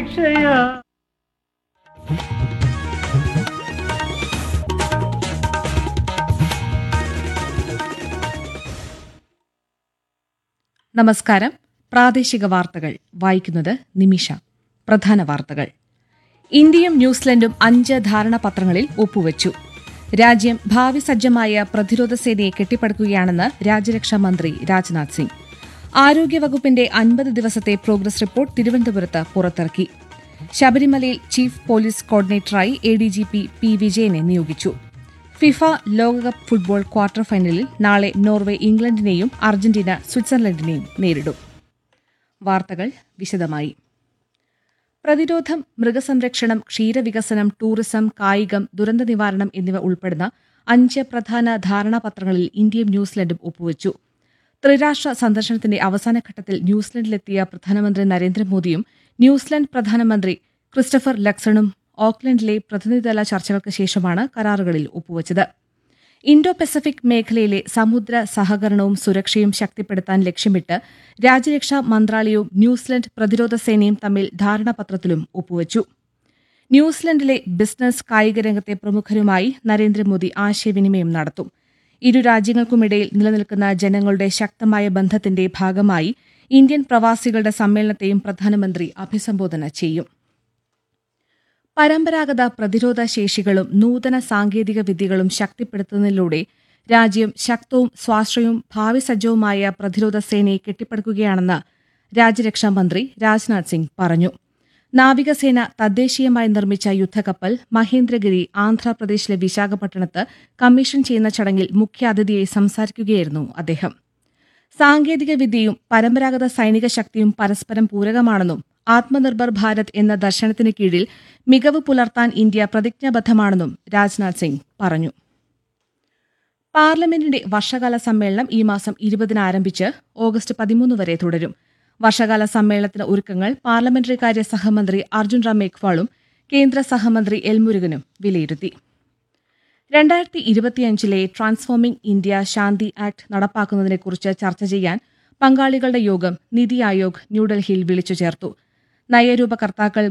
ശിക്ഷയാ നമസ്കാരം പ്രാദേശിക വാർത്തകൾ വായിക്കുന്നത് നിമിഷ പ്രധാന വാർത്തകൾ ഇന്ത്യയും ന്യൂസിലൻഡും അഞ്ച് ധാരണാപത്രങ്ങളിൽ ഒപ്പുവച്ചു രാജ്യം ഭാവി സജ്ജമായ പ്രതിരോധ സേനയെ കെട്ടിപ്പടുക്കുകയാണെന്ന് രാജ്യരക്ഷാ മന്ത്രി രാജ്നാഥ് സിംഗ് ആരോഗ്യവകുപ്പിന്റെ അൻപത് ദിവസത്തെ പ്രോഗ്രസ് റിപ്പോർട്ട് തിരുവനന്തപുരത്ത് പുറത്തിറക്കി ശബരിമലയിൽ ചീഫ് പോലീസ് കോർഡിനേറ്ററായി A D G P P വിജയനെ നിയോഗിച്ചു ഫിഫ ലോകകപ്പ് ഫുട്ബോൾ ക്വാർട്ടർ ഫൈനലിൽ നാളെ നോർവേ ഇംഗ്ലണ്ടിനെയും അർജന്റീന സ്വിറ്റ്സർലൻഡിനെയും നേരിടും വാർത്തകൾ വിശദമായി പ്രതിരോധം മൃഗസംരക്ഷണം ക്ഷീരവികസനം ടൂറിസം കായികം ദുരന്ത നിവാരണം എന്നിവ ഉൾപ്പെടുന്ന അഞ്ച് പ്രധാന ധാരണാപത്രങ്ങളിൽ ഇന്ത്യയും ന്യൂസിലൻഡും ഒപ്പുവച്ചു ത്രിരാഷ്ട്ര സന്ദർശനത്തിന്റെ അവസാനഘട്ടത്തിൽ ന്യൂസിലൻഡിലെത്തിയ പ്രധാനമന്ത്രി നരേന്ദ്രമോദിയും ന്യൂസിലൻഡ് പ്രധാനമന്ത്രി ക്രിസ്റ്റഫർ ലക്സണും ഓക്ലൻഡിലെ പ്രതിനിധിതല ചർച്ചകൾക്ക് ശേഷമാണ് കരാറുകളിൽ ഒപ്പുവച്ചത് ഇൻഡോ പസഫിക് മേഖലയിലെ സമുദ്ര സഹകരണവും സുരക്ഷയും ശക്തിപ്പെടുത്താൻ ലക്ഷ്യമിട്ട് രാജ്യരക്ഷാ മന്ത്രാലയവും ന്യൂസിലൻഡ് പ്രതിരോധ സേനയും തമ്മിൽ ധാരണാപത്രത്തിലും ഒപ്പുവച്ചു ന്യൂസിലൻഡിലെ ബിസിനസ് കായിക രംഗത്തെ പ്രമുഖരുമായി നരേന്ദ്രമോദി ആശയവിനിമയം നടത്തും ഇരു രാജ്യങ്ങൾക്കുമിടയിൽ നിലനിൽക്കുന്ന ജനങ്ങളുടെ ശക്തമായ ബന്ധത്തിന്റെ ഭാഗമായി ഇന്ത്യൻ പ്രവാസികളുടെ സമ്മേളനത്തെയും പ്രധാനമന്ത്രി അഭിസംബോധന ചെയ്യും പരമ്പരാഗത പ്രതിരോധ ശേഷികളും നൂതന സാങ്കേതിക വിദ്യകളും ശക്തിപ്പെടുത്തുന്നതിലൂടെ രാജ്യം ശക്തവും സ്വാശ്രയവും ഭാവി സജ്ജവുമായ പ്രതിരോധ സേനയെ കെട്ടിപ്പടുക്കുകയാണെന്ന് രാജ്യരക്ഷാ മന്ത്രി രാജ്നാഥ് സിംഗ് പറഞ്ഞു നാവികസേന തദ്ദേശീയമായി നിർമ്മിച്ച യുദ്ധക്കപ്പൽ മഹേന്ദ്രഗിരി ആന്ധ്രാപ്രദേശിലെ വിശാഖപട്ടണത്ത് കമ്മീഷൻ ചെയ്യുന്ന ചടങ്ങിൽ മുഖ്യാതിഥിയായി സംസാരിക്കുകയായിരുന്നു അദ്ദേഹം സാങ്കേതിക വിദ്യയും പരമ്പരാഗത സൈനിക ശക്തിയും പരസ്പരം പൂരകമാണെന്നും ആത്മനിർഭർ ഭാരത് എന്ന ദർശനത്തിന് കീഴിൽ മികവ് പുലർത്താൻ ഇന്ത്യ പ്രതിജ്ഞാബദ്ധമാണെന്നും രാജ്നാഥ് സിംഗ് പറഞ്ഞു പാർലമെന്റിന്റെ വർഷകാല സമ്മേളനം ഈ മാസം ഇരുപതിന് ആരംഭിച്ച് ഓഗസ്റ്റ് പതിമൂന്ന് വരെ തുടരും വർഷകാല സമ്മേളനത്തിന് ഒരുക്കങ്ങൾ പാർലമെന്ററി കാര്യ സഹമന്ത്രി അർജുൻ റാം മേഘ്വാളും കേന്ദ്ര സഹമന്ത്രി എൽ മുരുകനും വിലയിരുത്തി രണ്ടായിരത്തി ഇരുപത്തിയഞ്ചിലെ ട്രാൻസ്ഫോമിംഗ് ഇന്ത്യ ശാന്തി ആക്ട് നടപ്പാക്കുന്നതിനെക്കുറിച്ച് ചർച്ച ചെയ്യാൻ പങ്കാളികളുടെ യോഗം നിതി ആയോഗ് ന്യൂഡൽഹിയിൽ വിളിച്ചു ചേർത്തു നയരൂപകർത്താക്കൾ